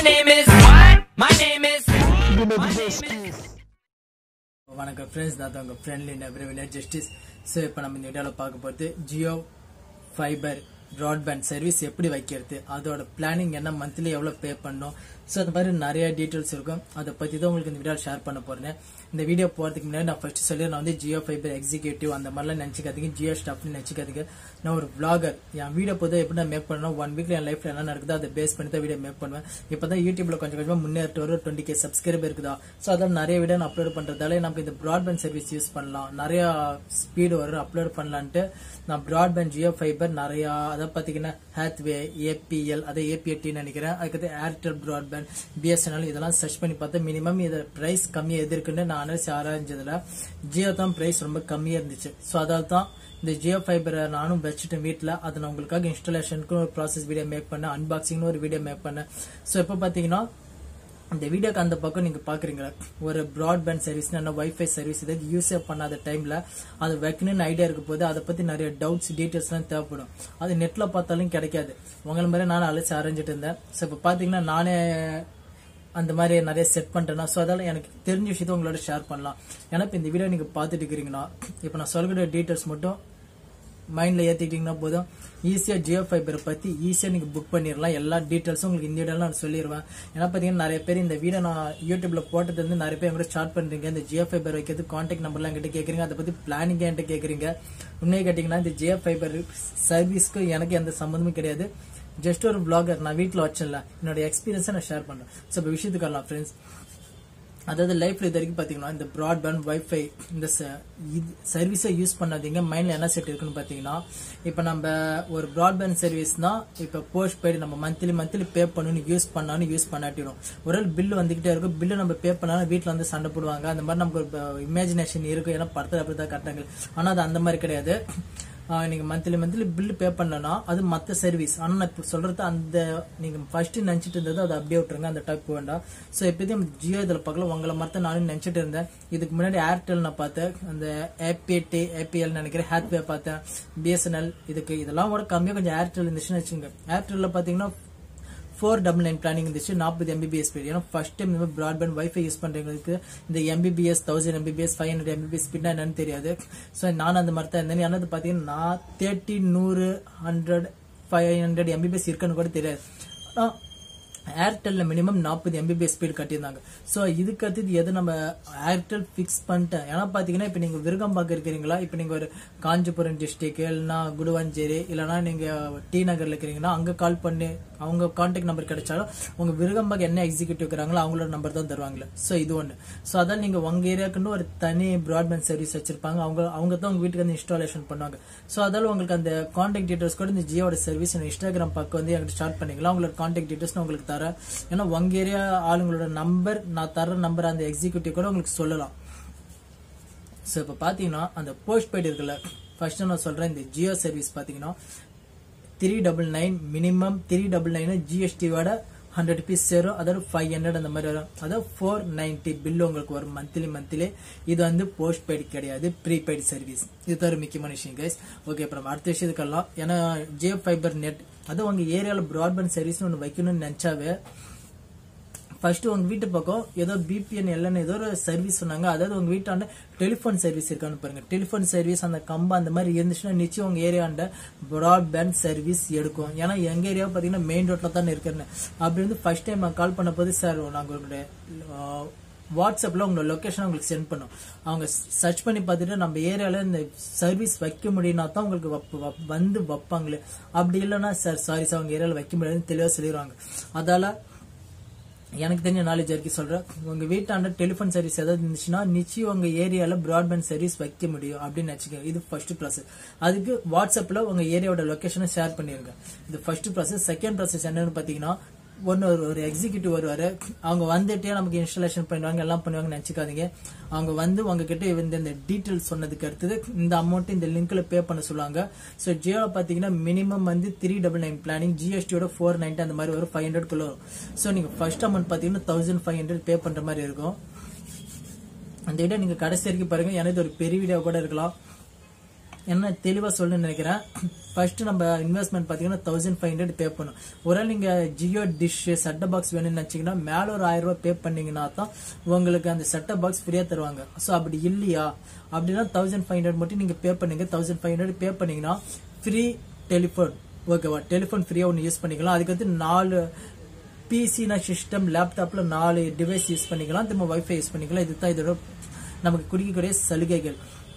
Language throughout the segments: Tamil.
name is what? My name is. My name is. வணக்கம் ஃப்ரெண்ட்ஸ் நான் தான் உங்கள் friendly never village justice so இப்போ நம்ம இந்த வீடியோவில் பார்க்க போகிறது ஜியோ ஃபைபர் ப்ராட்பேண்ட் சர்வீஸ் எப்படி வைக்கிறது அதோட பிளானிங் என்ன மந்த்லி எவ்வளோ பே பண்ணணும் ஸோ அந்த மாதிரி நிறைய டீட்டெயில்ஸ் இருக்கும் அதை பற்றி தான் உங்களுக்கு இந்த வீடியோவில் ஷேர் பண்ண போகிறேன் இந்த வீடியோ போகிறதுக்கு முன்னாடி நான் ஃபர்ஸ்ட் சொல்லி நான் வந்து ஜியோ ஃபைபர் எக்ஸிக்யூட்டிவ் அந்த மாதிரிலாம் நினச்சிக்காதீங்க ஜியோ ஸ்டாஃப்னு நினச்சிக்காதீங்க நான் ஒரு vlogger என் வீடியோ பொதுவாக எப்படி நான் மேக் பண்ணணும் ஒன் வீக்ல என் லைஃப்ல என்ன நடக்குதோ அதை பேஸ் பண்ணி தான் வீடியோ மேக் பண்ணுவேன் இப்போ தான் யூடியூப்ல கொஞ்சம் கொஞ்சமாக முன்னேறிட்டு வரும் டுவெண்ட்டி கே சப்ஸ்கிரைபர் இருக்குதா ஸோ அதான் நிறைய வீடியோ நான் அப்லோட் பண்றதால நமக்கு இந்த ப்ராட்பேண்ட் சர்வீஸ் யூஸ் பண்ணலாம் நிறைய ஸ்பீடு வரும் அப்லோட் பண்ணலான்ட்டு நான் ப்ராட்பேண்ட் ஜியோ ஃபைபர் நிறைய அதை பார்த்தீங்கன்னா ஹேத்வே ஏபிஎல் அதை ஏபிஎட்டின்னு நினைக்கிறேன் அதுக்கடுத்து ஏர்டெல் ப்ராட்பேண்ட் பிஎஸ்என்எல் இதெல்லாம் சர்ச் பண்ணி பார்த்தா மினிமம் இது பிரைஸ் கம்மியாக எது இருக்குன்னு நான் அனலிச்சு ஆராய்ஞ்சதுல ஜியோ தான் பிரைஸ் ரொம்ப கம்மியாக இருந்துச்சு ஸோ அதால் தான் இந்த ஜியோ ஃபைபரை நானும் வச்சுட்டேன் வீட்டில் அதை நான் உங்களுக்காக இன்ஸ்டாலேஷனுக்கு ஒரு ப்ராசஸ் வீடியோ மேக் பண்ணேன் அன்பாக்சிங்னு ஒரு வீடியோ மேக் பண்ணேன் ஸோ இப்போ பார்த்தீங்கன்னா இந்த வீடியோக்கு அந்த பக்கம் நீங்க பாக்குறீங்களா ஒரு ப்ராட்பேண்ட் சர்வீஸ் என்ன வைஃபை சர்வீஸ் இதை யூஸே பண்ணாத டைம்ல அது வைக்கணும்னு ஐடியா இருக்க போது அதை பத்தி நிறைய டவுட்ஸ் டீட்டெயில்ஸ் எல்லாம் தேவைப்படும் அது நெட்ல பார்த்தாலும் கிடைக்காது உங்களை மாதிரி நானும் அழைச்சி அரைஞ்சிட்டு இருந்தேன் ஸோ இப்போ பாத்தீங்கன்னா நானே அந்த மாதிரி நிறைய செட் பண்ணிட்டேன்னா ஸோ அதால எனக்கு தெரிஞ்ச விஷயத்த உங்களோட ஷேர் பண்ணலாம் ஏன்னா இப்போ இந்த வீடியோ நீங்க பார்த்துட்டு இருக்கிறீங்கன்னா இப்போ நான் சொல்கிற டீட்டெயில்ஸ் மட்டும் மைண்ட்ல ஏத்திக்கிட்டீங்கன்னா போதும் ஈஸியா ஜியோ ஃபைபரை பத்தி ஈஸியா நீங்க புக் பண்ணிடலாம் எல்லா டீட்டெயில்ஸும் உங்களுக்கு இந்த வீடியோல நான் சொல்லிடுவேன் ஏன்னா பாத்தீங்கன்னா நிறைய பேர் இந்த வீடியோ நான் யூடியூப்ல போட்டது வந்து நிறைய பேர் எங்கிட்ட ஸ்டார்ட் பண்றீங்க இந்த ஜியோ ஃபைபர் வைக்கிறது கான்டாக்ட் நம்பர்லாம் என்கிட்ட கேக்குறீங்க அதை பத்தி பிளானிங் என்கிட்ட கேக்குறீங்க உண்மையை கேட்டீங்கன்னா இந்த ஜியோ ஃபைபர் சர்வீஸ்க்கு எனக்கு எந்த சம்மந்தமும் கிடையாது ஜஸ்ட் ஒரு பிளாகர் நான் வீட்டில் வச்சேன்ல என்னோட எக்ஸ்பீரியன்ஸை நான் ஷேர் பண்றேன் ஸோ இப்போ விஷயத்துக்கு வரலாம் ஃப்ரெண்ட்ஸ் அதாவது லைஃப்ல இது வரைக்கும் பாத்தீங்கன்னா இந்த ப்ராட்பேண்ட் வைஃபை இந்த சர்வீஸை யூஸ் பண்ணாதீங்க மைண்ட்ல என்ன செட் இருக்குன்னு பாத்தீங்கன்னா இப்ப நம்ம ஒரு ப்ராட்பேண்ட் சர்வீஸ்னா இப்ப போஸ்ட் பெய்டு நம்ம மந்த்லி மந்த்லி பே பண்ணணும் யூஸ் பண்ணாலும் யூஸ் பண்ணாட்டிடும் ஒரு பில்லு வந்துகிட்டே இருக்கும் பில்லு நம்ம பே பண்ணாலும் வீட்டுல வந்து சண்டை போடுவாங்க அந்த மாதிரி நமக்கு ஒரு இமேஜினேஷன் இருக்கும் ஏன்னா படத்துல அப்படிதான் கட்டாங்க ஆனா அது அந்த மாதிரி கிடையாது ஆஹ் நீங்க மந்த்லி மந்த்லி பில் பே பண்ணலனா அது மத்த சர்வீஸ் ஆனா நான் இப்ப சொல்றது அந்த நீங்க ஃபர்ஸ்ட் நினைச்சிட்டு இருந்தது அதை அப்படியே விட்டுருங்க அந்த டைப் வேண்டாம் சோ இப்போதையும் ஜியோ இதுல பார்க்கல உங்களை மத்த நானும் நினைச்சிட்டு இருந்தேன் இதுக்கு முன்னாடி ஏர்டெல் நான் பார்த்தேன் அந்த ஏபிடி ஏபிஎல் நினைக்கிறேன் ஹேத்வே பார்த்தேன் பிஎஸ்என்எல் இதுக்கு இதெல்லாம் கூட கம்மியா கொஞ்சம் ஏர்டெல் இருந்துச்சுன்னு வச்சுங்க ஏர்டெல்ல பாத்தீங்கன்னா ஃபோர் டபுள் நைன் பிளானிங் இருந்துச்சு நாற்பது எம்பிபிஎஸ் ஸ்பீட் ஏன்னா ஃபர்ஸ்ட் டைம் இந்த ப்ராட்பேண்ட் வைஃபை யூஸ் பண்றவங்களுக்கு இந்த Mbps thousand Mbps five hundred Mbps ஸ்பீட்னா என்னன்னு தெரியாது ஸோ நானும் அந்த மாதிரி தான் இருந்தேன் ஏன்னா அது பார்த்தீங்கன்னா நான் தேர்ட்டி நூறு ஹண்ட்ரட் ஃபைவ் ஹண்ட்ரட் எம்பிபிஎஸ் இருக்குன்னு கூட தெரியாது ஆனா, ஏர்டெல்ல மினிமம் நாற்பது எம்பிபிஎஸ் ஸ்பீடு கட்டியிருந்தாங்க ஸோ இதுக்கு அடுத்தது எது நம்ம ஏர்டெல் ஃபிக்ஸ் பண்ணிட்டேன் ஏன்னா பார்த்தீங்கன்னா இப்போ நீங்கள் விருகம்பாக்கம் இருக்கிறீங்களா இப்போ நீங்கள் ஒரு காஞ்சிபுரம் டிஸ்ட்ரிக்ட் இல்லைன்னா குடுவாஞ்சேரி இல்லைன்னா நீங்கள் டி நகரில் இருக்கிறீங்கன்னா அங்கே கால் பண்ணி அவங்க கான்டாக்ட் நம்பர் கிடைச்சாலும் உங்கள் விருகம்பாக்கம் என்ன எக்ஸிக்யூட்டிவ் இருக்கிறாங்களோ அவங்களோட நம்பர் தான் தருவாங்களே ஸோ இது ஒன்று ஸோ அதான் நீங்கள் உங்கள் ஏரியாவுக்குன்னு ஒரு தனி ப்ராட்பேண்ட் சர்வீஸ் வச்சிருப்பாங்க அவங்க அவங்க தான் உங்கள் வீட்டுக்கு வந்து இன்ஸ்டாலேஷன் பண்ணுவாங்க ஸோ அதால உங்களுக்கு அந்த கான்டாக்ட் டீட்டெயில்ஸ் கூட இந்த ஜியோட சர்வீஸ் இன்ஸ்டாகிராம் பக்கம் வந்து என்கிட்ட ஸ்டார்ட் பண்ணிக்கலாம் உங்களோட கான்டாக்ட் டீட்டெயில்ஸ் நான் உங்களுக்கு தரேன் ஏன்னா உங்க ஏரியா ஆளுங்களோட நம்பர் நான் தர நம்பர் அந்த எக்ஸிக்யூட்டிவ் கூட உங்களுக்கு சொல்லலாம் ஸோ இப்போ பார்த்தீங்கன்னா அந்த போஸ்ட் பெய்டு இருக்குல்ல ஃபர்ஸ்ட் நான் சொல்றேன் இந்த ஜியோ சர்வீஸ் பார்த்தீங்கன்னா three double nine minimum three double nine ஜிஎஸ்டியோட ஹண்ட்ரட் ருபீஸ் சேரும் அதாவது ஃபைவ் ஹண்ட்ரட் அந்த மாதிரி வரும் அதாவது ஃபோர் நைன்டி பில் உங்களுக்கு வரும் மந்த்லி மந்த்லி இது வந்து போஸ்ட் பெய்டு கிடையாது ப்ரீபெய்டு சர்வீஸ் இது ஒரு முக்கியமான விஷயம் கைஸ் ஓகே அப்புறம் அடுத்த விஷயத்துக்கெல்லாம் ஏன்னா ஜியோ ஃபைபர் நெட் அது உங்க ஏரியாவில் ப்ராட்பேண்ட் சர்வீஸ்னு ஒன்று வைக்கணும்னு நினைச்சாவே ஃபர்ஸ்ட் உங்க வீட்டு பக்கம் ஏதோ பிபிஎன் எல்என் ஏதோ ஒரு சர்வீஸ் சொன்னாங்க அதாவது உங்க வீட்டாண்ட டெலிஃபோன் சர்வீஸ் இருக்கான்னு பாருங்க டெலிஃபோன் சர்வீஸ் அந்த கம்பம் அந்த மாதிரி இருந்துச்சுன்னா நிச்சயம் உங்க ஏரியாண்ட ப்ராட்பேண்ட் சர்வீஸ் எடுக்கும் ஏன்னா எங்க ஏரியா பாத்தீங்கன்னா மெயின் ரோட்ல தான் இருக்குன்னு அப்படி வந்து ஃபர்ஸ்ட் டைம் நான் கால் பண்ண போது சார் நாங்க உங்களுடைய ஆஹ், வாட்ஸ்அப்ல உங்களோட லொகேஷன் உங்களுக்கு சென்ட் பண்ணும் அவங்க சர்ச் பண்ணி பார்த்துட்டு நம்ம ஏரியால இந்த சர்வீஸ் வைக்க முடியும்னா தான் உங்களுக்கு வப்ப- வப்- வந்து வைப்பாங்களே அப்படி இல்லைன்னா சார் சாரி சார் உங்க ஏரியால வைக்க முடியாதுன்னு தெளிவாக சொல்லிடுவாங்க அதால எனக்கு தெரிஞ்ச நாலேஜ் வரைக்கும் சொல்றேன் உங்க வீட்டாண்ட டெலிஃபோன் சர்வீஸ் ஏதாவது இருந்துச்சுன்னா நிச்சயம் உங்க ஏரியால பிராட்பேண்ட் சர்வீஸ் வைக்க முடியும் அப்படின்னு வச்சுக்கோங்க இது ஃபர்ஸ்ட் ப்ராசஸ் அதுக்கு வாட்ஸ்அப்ல உங்க ஏரியாவோட லொகேஷனை ஷேர் பண்ணிருங்க இது ஃபர்ஸ்ட் ப்ராசஸ் செகண்ட் ப்ராசஸ் என்னன்னு பாத்தீங்கன்னா ஒன்னு ஒரு ஒரு எக்ஸிக்யூட்டிவ் வருவாரு அவங்க வந்துட்டே நமக்கு இன்ஸ்டாலேஷன் பண்ணுவாங்க எல்லாம் பண்ணுவாங்க நினைச்சுக்காதீங்க அவங்க வந்து உங்ககிட்ட இந்த இந்த டீட்டெயில்ஸ் சொன்னதுக்கு அடுத்தது இந்த அமௌண்ட் இந்த லிங்க்ல பே பண்ண சொல்லுவாங்க ஸோ ஜியோ பாத்தீங்கன்னா மினிமம் வந்து த்ரீ டபுள் நைன் பிளானிங் ஜிஎஸ்டியோட ஃபோர் நைன்டி அந்த மாதிரி வரும் ஃபைவ் ஹண்ட்ரட் குள்ள வரும் ஸோ நீங்க ஃபர்ஸ்ட் அமௌண்ட் பாத்தீங்கன்னா தௌசண்ட் ஃபைவ் ஹண்ட்ரட் பே பண்ற மாதிரி இருக்கும் அந்த வீடியோ நீங்க கடைசி வரைக்கும் பாருங்க எனக்கு இது ஒரு பெரிய வீடியோ கூட இருக்கலாம் என்ன தெளிவாக சொல்லணும்னு நினைக்கிறேன் ஃபர்ஸ்ட் நம்ம இன்வெஸ்ட்மெண்ட் பார்த்தீங்கன்னா தௌசண்ட் ஃபைவ் ஹண்ட்ரட் பே பண்ணும் ஒரு நீங்கள் ஜியோ டிஷ் செட்ட பாக்ஸ் வேணும்னு நினச்சிங்கன்னா மேலே ஒரு ஆயிரம் ரூபாய் பே பண்ணீங்கன்னா தான் உங்களுக்கு அந்த செட்ட பாக்ஸ் ஃப்ரீயாக தருவாங்க ஸோ அப்படி இல்லையா அப்படின்னா தௌசண்ட் ஃபைவ் ஹண்ட்ரட் மட்டும் நீங்கள் பே பண்ணுங்க தௌசண்ட் ஃபைவ் ஹண்ட்ரட் பே பண்ணீங்கன்னா ஃப்ரீ டெலிஃபோன் ஓகேவா டெலிஃபோன் ஃப்ரீயாக ஒன்று யூஸ் பண்ணிக்கலாம் அதுக்கடுத்து நாலு பிசினா சிஸ்டம் லேப்டாப்ல நாலு டிவைஸ் யூஸ் பண்ணிக்கலாம் திரும்ப வைஃபை யூஸ் பண்ணிக்கலாம் இதுதான் இதோட நமக்கு குடிக்கக்கூடிய சலுகைகள்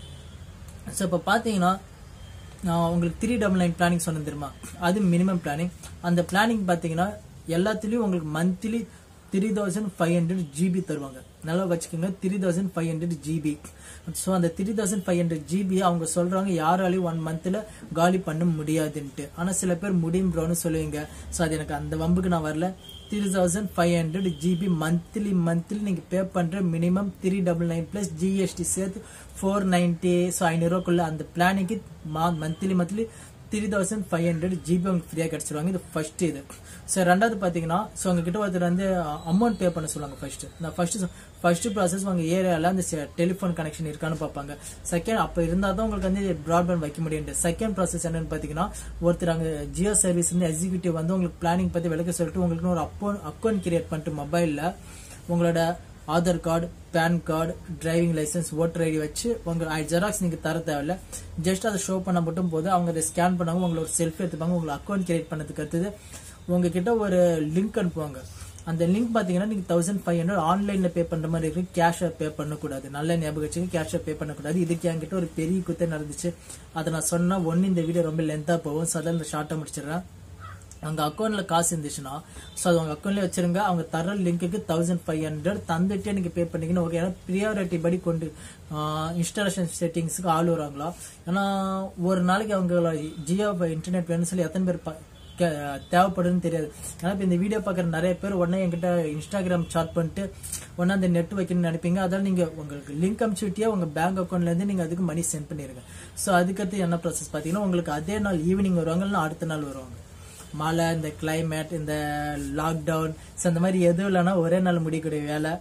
ஸோ இப்போ பார்த்தீங்கன்னா நான் உங்களுக்கு த்ரீ டபுள் நைன் பிளானிங் சொன்னேன் தெரியுமா அது மினிமம் பிளானிங் அந்த பிளானிங் பார்த்தீங்கன்னா எல்லாத்துலேயும் உங்களுக்கு monthly three thousand five hundred GB தருவாங்க நல்லா வச்சுக்கோங்க three thousand five hundred GB so அந்த three thousand five hundred GB அவங்க சொல்றாங்க யாராலையும் ஒன் மந்த்தில் காலி பண்ண முடியாதுன்ட்டு ஆனால் சில பேர் முடியும் ப்ரோன்னு சொல்லுவீங்க ஸோ அது எனக்கு அந்த வம்புக்கு நான் வரல three thousand five hundred GB monthly monthly நீங்கள் பே பண்ணுற minimum three double nine plus GST சேர்த்து ஃபோர் நைன்ட்டி ஸோ ஐநூறுரூவாக்குள்ள அந்த பிளானிங்க்கு monthly monthly three thousand five hundred GB உங்களுக்கு ஃப்ரீயாக கிடச்சிருவாங்க இது ஃபர்ஸ்ட் இது ஸோ ரெண்டாவது பார்த்தீங்கன்னா ஸோ உங்ககிட்ட ஒருத்தர் வந்து அமௌண்ட் பே பண்ண சொல்லுவாங்க ஃபர்ஸ்ட் நான் ஃபர்ஸ்ட் ஃபர்ஸ்ட் ப்ராசஸ் உங்கள் ஏரியாவில் அந்த டெலிஃபோன் கனெக்ஷன் இருக்கான்னு பார்ப்பாங்க செகண்ட் அப்போ இருந்தால் தான் உங்களுக்கு வந்து ப்ராட்பேண்ட் வைக்க முடியும் செகண்ட் ப்ராசஸ் என்னன்னு பார்த்தீங்கன்னா ஒருத்தர் அங்கே ஜியோ சர்வீஸ் இருந்து எக்ஸிக்யூட்டிவ் வந்து உங்களுக்கு பிளானிங் பற்றி விளக்க சொல்லிட்டு உங்களுக்கு ஒரு அக்கௌண்ட் அக்கௌண்ட் கிரியேட் பண்ணிட்டு மொபைலில் உங்களோட Aadhaar card PAN card driving licence voter ID வச்சு உங்க ஜெராக்ஸ் நீங்க தர தேவையில்ல ஜஸ்ட் அதை ஷோ பண்ண மட்டும் போது அவங்க அதை ஸ்கேன் பண்ணாங்க உங்களோட செல்ஃபி எடுத்துப்பாங்க உங்களை அக்கௌண்ட் கிரியேட் பண்ணதுக்கு அடுத்தது உங்ககிட்ட ஒரு லிங்க் அனுப்புவாங்க அந்த லிங்க் பாத்தீங்கன்னா நீங்க தௌசண்ட் ஃபைவ் ஹண்ட்ரட் ஆன்லைன்ல பே பண்ற மாதிரி இருக்கு கேஷா பே பண்ணக்கூடாது நல்ல ஞாபகம் வச்சுங்க கேஷா பே பண்ணக்கூடாது இதுக்கு என்கிட்ட ஒரு பெரிய குத்தே நடந்துச்சு அதை நான் சொன்னா ஒன்னு இந்த வீடியோ ரொம்ப லென்த்தா போகும் ஸோ அதான் இந்த ஷார்ட்டா முடிச்சிடுறேன் அவங்க அக்கௌண்ட்ல காசு இருந்துச்சுன்னா ஸோ அது உங்க அக்கௌண்ட்ல வச்சிருங்க அவங்க தர லிங்க்குக்கு தௌசண்ட் ஃபைவ் ஹண்ட்ரட் தந்துட்டு நீங்க பே பண்ணீங்கன்னா ஓகே ஏன்னா ப்ரியாரிட்டி படி கொண்டு இன்ஸ்டாலேஷன் செட்டிங்ஸுக்கு ஆள் வராங்களா ஏன்னா ஒரு நாளைக்கு அவங்க ஜியோ இன்டர்நெட் வேணும்னு சொல்லி எத்தனை பேர் ப- கே- தேவைப்படுதுன்னு தெரியாது ஏன்னா இப்போ இந்த வீடியோ பார்க்குற நிறைய பேர் உடனே என்கிட்ட இன்ஸ்டாகிராம் சாட் பண்ணிட்டு உடனே அந்த நெட் வைக்கணும்னு நினைப்பீங்க அதான் நீங்கள் உங்களுக்கு லிங்க் அனுப்பிச்சுட்டியே உங்கள் பேங்க் அக்கௌண்ட்லேருந்து நீங்கள் அதுக்கு மணி சென்ட் பண்ணிடுங்க ஸோ அதுக்கடுத்து என்ன ப்ராசஸ் பார்த்தீங்கன்னா உங்களுக்கு அதே நாள் ஈவினிங் வருவாங்க இல்லைன்னா அடுத்த நாள் வருவாங்க மழை இந்த கிளைமேட் இந்த லாக்டவுன் ஸோ அந்த மாதிரி எதுவும் இல்லைன்னா ஒரே நாள் முடியக்கூடிய வேலை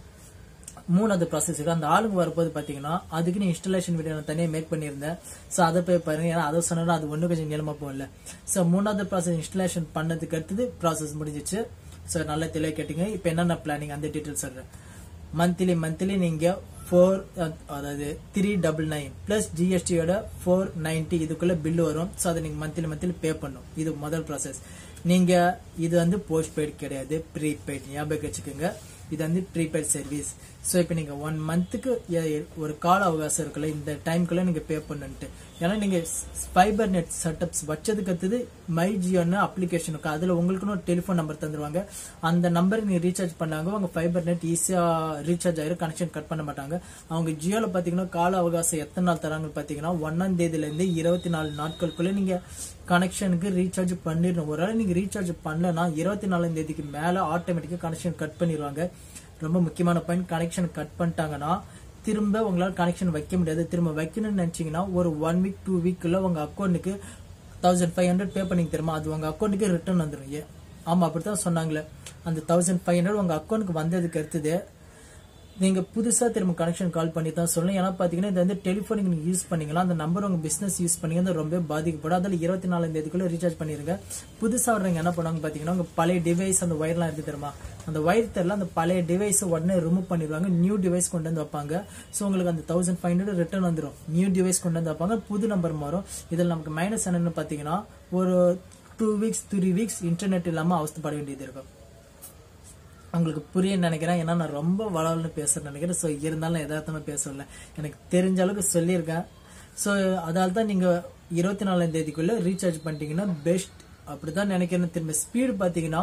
மூணாவது ப்ராசஸ் இருக்கு அந்த ஆளுங்க வரும்போது பாத்தீங்கன்னா அதுக்கு நீ இன்ஸ்டலேஷன் வீடியோ நான் தனியாக மேக் பண்ணியிருந்தேன் ஸோ அதை போய் பாருங்க ஏன்னா அதை சொன்னா அது ஒன்றும் கொஞ்சம் நீளமா போகல ஸோ மூணாவது ப்ராசஸ் இன்ஸ்டலேஷன் பண்ணதுக்கு அடுத்தது ப்ராசஸ் முடிஞ்சிச்சு ஸோ நல்லா தெளிவாக கேட்டீங்க இப்போ என்னென்ன பிளானிங் அந்த டீட்டெயில்ஸ் சொல்றேன் மந்த்லி மந்த்லி நீங்க ஃபோர் அதாவது த்ரீ டபுள் நைன் பிளஸ் ஜிஎஸ்டியோட ஃபோர் நைன்டி இதுக்குள்ள பில் வரும் ஸோ அதை நீங்க மந்த்லி மந்த்லி பே பண்ணும் இது முதல் ப்ராசஸ் நீங்க இது வந்து போஸ்ட் பெய்ட் கிடையாது ப்ரீபெய்ட் ஞாபகம் வச்சுக்கோங்க இது வந்து ப்ரீபெய்ட் சர்வீஸ் ஸோ இப்போ நீங்கள் ஒன் மந்த்துக்கு ஒரு கால அவகாசம் இருக்குல்ல இந்த டைம்குள்ளே நீங்கள் பே பண்ணுன்ட்டு ஏன்னா நீங்கள் ஃபைபர் நெட் செட்டப்ஸ் வச்சதுக்கு அடுத்தது மை ஜியோன்னு அப்ளிகேஷன் இருக்கு அதில் உங்களுக்குன்னு ஒரு டெலிஃபோன் நம்பர் தந்துருவாங்க அந்த நம்பருக்கு நீங்கள் ரீசார்ஜ் பண்ணாங்க உங்கள் ஃபைபர் நெட் ஈஸியாக ரீசார்ஜ் ஆயிரும் கனெக்ஷன் கட் பண்ண மாட்டாங்க அவங்க ஜியோவில் பார்த்தீங்கன்னா கால அவகாசம் எத்தனை நாள் தராங்கன்னு பார்த்தீங்கன்னா ஒன்னாம் தேதியிலேருந்து இருபத்தி நாலு நாட்களுக்குள்ளே நீங்கள் கனெக்ஷனுக்கு ரீசார்ஜ் பண்ணிடணும் ஒரு வேளை நீங்கள் ரீசார்ஜ் பண்ணலன்னா இருபத்தி நாலாம் தேதிக்கு மேலே ஆட்டோமேட்டிக்காக கனெக்ஷன் கட் பண்ணிடுவாங்க ரொம்ப முக்கியமான பாயிண்ட் கனெக்ஷன் கட் பண்ணிட்டாங்கன்னா திரும்ப உங்களால் கனெக்ஷன் வைக்க முடியாது திரும்ப வைக்கணும்னு நினைச்சீங்கன்னா ஒரு ஒன் வீக் டூ வீக்குள்ள உங்க அக்கௌண்ட்டுக்கு தௌசண்ட் ஃபைவ் ஹண்ட்ரட் பே பண்ணி தெரியுமா அது உங்க அக்கௌண்ட்டுக்கு ரிட்டர்ன் வந்துடும் ஏன் ஆமா அப்படித்தான் சொன்னாங்களே அந்த தௌசண்ட் ஃபைவ் ஹண்ட்ரட் உங்க அக்கௌண்ட்டுக்கு வந்ததுக்கு அடுத்தது நீங்க புதுசா திரும்ப கனெக்ஷன் கால் பண்ணி தான் சொல்லணும் ஏன்னா பாத்தீங்கன்னா இது வந்து டெலிஃபோனிக் நீங்க யூஸ் பண்ணீங்களா அந்த நம்பர் உங்க பிசினஸ் யூஸ் பண்ணீங்க அது ரொம்ப பாதிக்கப்படும் அதில் இருபத்தி நாலாம் தேதிக்குள்ள ரீசார்ஜ் பண்ணிருங்க புதுசா வர்றவங்க என்ன பண்ணுவாங்க பாத்தீங்கன்னா உங்க பழைய டிவைஸ் அந்த ஒயர்லாம் இருக்கு தெரியுமா அந்த ஒயர் தெரியல அந்த பழைய டிவைஸ் உடனே ரிமூவ் பண்ணிடுவாங்க நியூ டிவைஸ் கொண்டு வந்து வைப்பாங்க ஸோ உங்களுக்கு அந்த தௌசண்ட் ஃபைவ் ஹண்ட்ரட் ரிட்டர்ன் வந்துடும் நியூ டிவைஸ் கொண்டு வந்து வைப்பாங்க புது நம்பர் மாறும் இதில் நமக்கு மைனஸ் என்னன்னு பாத்தீங்கன்னா ஒரு two weeks three weeks internet இல்லாம அவஸ்தப்பட வேண்டியது இருக்கும் உங்களுக்கு புரிய நினைக்கிறேன் ஏன்னா நான் ரொம்ப வளவல்னு பேசுறேன் நினைக்கிறேன் ஸோ இருந்தாலும் யதார்த்தமா பேசல எனக்கு தெரிஞ்ச அளவுக்கு சொல்லியிருக்கேன் ஸோ அதால தான் நீங்க இருபத்தி நாலாம் தேதிக்குள்ள ரீசார்ஜ் பண்ணிட்டீங்கன்னா பெஸ்ட் அப்படிதான் நினைக்கிறேன் திரும்ப ஸ்பீடு பார்த்தீங்கன்னா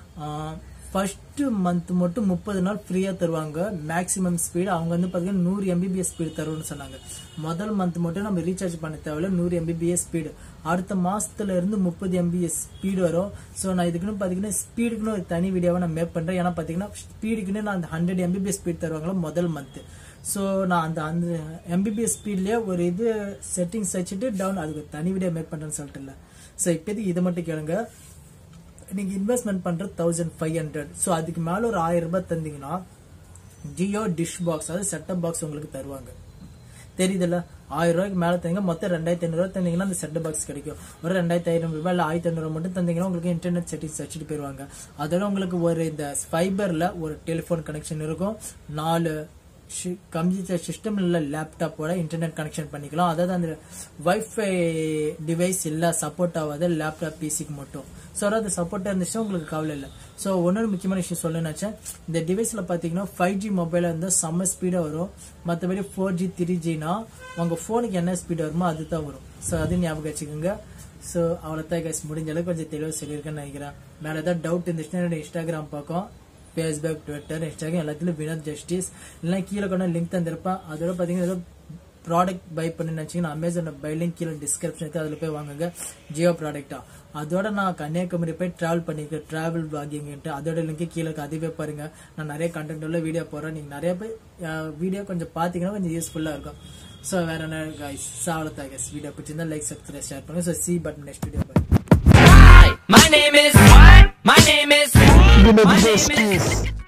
ஃபர்ஸ்ட் மந்த் மட்டும் முப்பது நாள் ஃப்ரீயா தருவாங்க மேக்ஸிமம் ஸ்பீடு அவங்க வந்து பாத்தீங்கன்னா நூறு எம்பிபிஎஸ் ஸ்பீடு தருவோம்னு சொன்னாங்க முதல் மந்த் மட்டும் நம்ம ரீசார்ஜ் பண்ண தேவையில்ல நூறு எம்பிபிஎஸ் ஸ்பீடு அடுத்த மாசத்துல இருந்து முப்பது எம்பிஎஸ் ஸ்பீடு வரும் ஸோ நான் இதுக்குன்னு பாத்தீங்கன்னா ஸ்பீடுக்குன்னு ஒரு தனி வீடியோவை நான் மேக் பண்றேன் ஏன்னா பாத்தீங்கன்னா ஸ்பீடுக்குன்னு நான் அந்த ஹண்ட்ரட் எம்பிபிஎஸ் ஸ்பீட் தருவாங்களா முதல் மந்த் ஸோ நான் அந்த அந்த எம்பிபிஎஸ் ஸ்பீட்லயே ஒரு இது செட்டிங்ஸ் வச்சுட்டு டவுன் அதுக்கு தனி வீடியோ மேக் பண்றேன்னு சொல்லிட்டு இல்லை ஸோ இப்போதைக்கு இது மட்டும் கேளுங்க நீங்க இன்வெஸ்ட்மெண்ட் பண்றது தௌசண்ட் ஃபைவ் ஹண்ட்ரட் ஸோ அதுக்கு மேல ஒரு ஆயிரம் ரூபாய் தந்தீங்கன்னா ஜியோ டிஷ் பாக்ஸ் அதாவது செட்டப் பாக்ஸ் உங்களுக்கு தருவாங்க தெரியுதுல்ல ஆயிரம் ரூபாய்க்கு மேல தந்தீங்க மொத்தம் ரெண்டாயிரத்தி ஐநூறு ரூபாய் தந்தீங்கன்னா அந்த செட் பாக்ஸ் கிடைக்கும் ஒரு ரெண்டாயிரத்தி ஐநூறு ரூபாய் இல்ல ஆயிரத்தி ஐநூறு மட்டும் தந்தீங்கன்னா உங்களுக்கு இன்டர்நெட் செட்டிங்ஸ் வச்சுட்டு போயிருவாங்க அதோட உங்களுக்கு ஒரு இந்த ஃபைபர்ல ஒரு டெலிஃபோன் கனெக்ஷன் இருக்கும் நாலு கம்ப்யூட்டர் சிஸ்டம் இல்ல லேப்டாப்போட இன்டர்நெட் கனெக்ஷன் பண்ணிக்கலாம் அதாவது அந்த வைஃபை டிவைஸ் இல்ல சப்போர்ட் ஆகாத லேப்டாப் பிசிக்கு மட்டும் ஸோ அதாவது சப்போர்ட் இருந்துச்சுன்னா உங்களுக்கு கவலை இல்லை ஸோ ஒன்னொரு முக்கியமான விஷயம் சொல்லணும்னாச்சேன் இந்த டிவைஸ்ல பாத்தீங்கன்னா ஃபைவ் ஜி மொபைல் இருந்தால் செம்ம ஸ்பீடா வரும் மற்றபடி ஃபோர் ஜி த்ரீ ஜினா உங்க ஃபோனுக்கு என்ன ஸ்பீட் வருமோ அதுதான் வரும் ஸோ அது ஞாபகம் வச்சுக்கோங்க ஸோ அவ்வளோதான் கைஸ் முடிஞ்ச அளவுக்கு கொஞ்சம் தெளிவாக சொல்லியிருக்கேன்னு நினைக்கிறேன் வேற ஏதாவது டவுட் இருந்துச்சுன்னா என்னோட இன்ஸ்டாகிராம் பக்கம் ஃபேஸ்புக் ட்விட்டர் இன்ஸ்டாகிராம் எல்லாத்துலயும் வினோத் ஜஸ்டிஸ் இல்லைனா கீழே கொண்டு லிங்க் தந்திருப்பேன் அதோட பார்த்தீங்கன்னா ஏதோ ப்ராடக்ட் பை பண்ணி நினச்சிங்கன்னா அமேசான் பை லிங்க் கீழே டிஸ்கிரிப்ஷன் இருக்கு அதில் போய் வாங்குங்க ஜியோ ப்ராடக்ட்டா அதோட நான் கன்னியாகுமரி போய் டிராவல் பண்ணிருக்கேன் டிராவல் பிளாகிங்ட்டு அதோட லிங்க் கீழே இருக்கு அதுவே பாருங்க நான் நிறைய கண்டென்ட் உள்ள வீடியோ போடுறேன் நீங்க நிறைய போய் வீடியோ கொஞ்சம் பார்த்தீங்கன்னா கொஞ்சம் யூஸ்ஃபுல்லாக இருக்கும் ஸோ வேற என்ன கைஸ் சாவலத்தா கைஸ் வீடியோ பிடிச்சிருந்தா லைக் சப்ஸ்கிரைப் ஷேர் பண்ணுங்க so see but next video bye Hi, my name is. My name is. My name is.